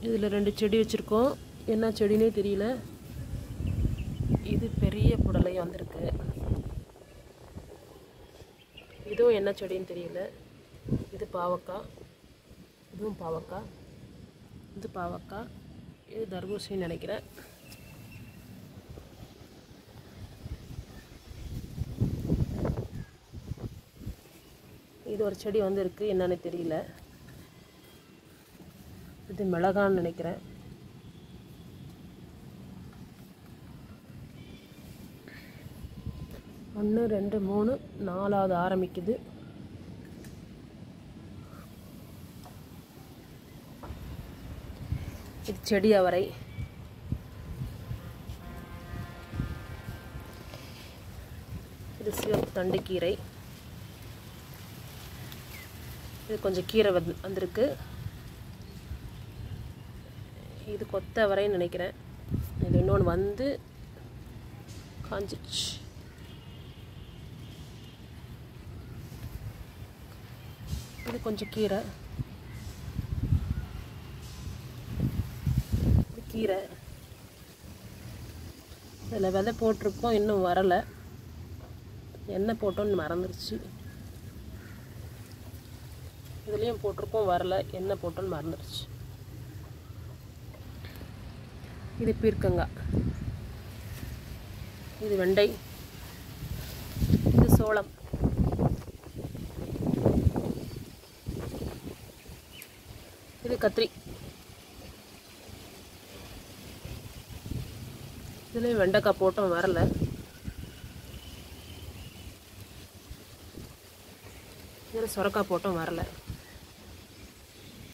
இதில் ரெண்டு செடி வச்சுருக்கோம் என்ன செடினே தெரியல இது பெரிய புடலை வந்திருக்கு இதுவும் என்ன செடின்னு தெரியல இது பாவக்காய் இதுவும் பாவக்காய் இது பாவக்காய் இது தர்பூசணி நினைக்கிறேன் இது ஒரு செடி வந்து இருக்கு என்னன்னு தெரியல இது மிளகான்னு நினைக்கிறேன் ஒன்று ரெண்டு மூணு நாலாவது ஆரம்பிக்குது இது செடி அவரை இது சிவப்பு தண்டுக்கீரை இது கொஞ்சம் கீரை வந்து வந்திருக்கு இது கொத்தவரைன்னு நினைக்கிறேன் இது இன்னொன்று வந்து காஞ்சிச்சு இது கொஞ்சம் கீரை இது கீரை இதில் விதை போட்டிருக்கோம் இன்னும் வரலை என்ன போட்டோன்னு மறந்துருச்சு இதுலேயும் போட்டிருக்கோம் வரல என்ன போட்டோன்னு மறந்துருச்சு இது பீர்க்கங்காய் இது வெண்டை இது சோளம் இது கத்திரி இதுலேயும் வெண்டைக்காய் போட்டோம் வரல இதில் சுரக்காய் போட்டோம் வரல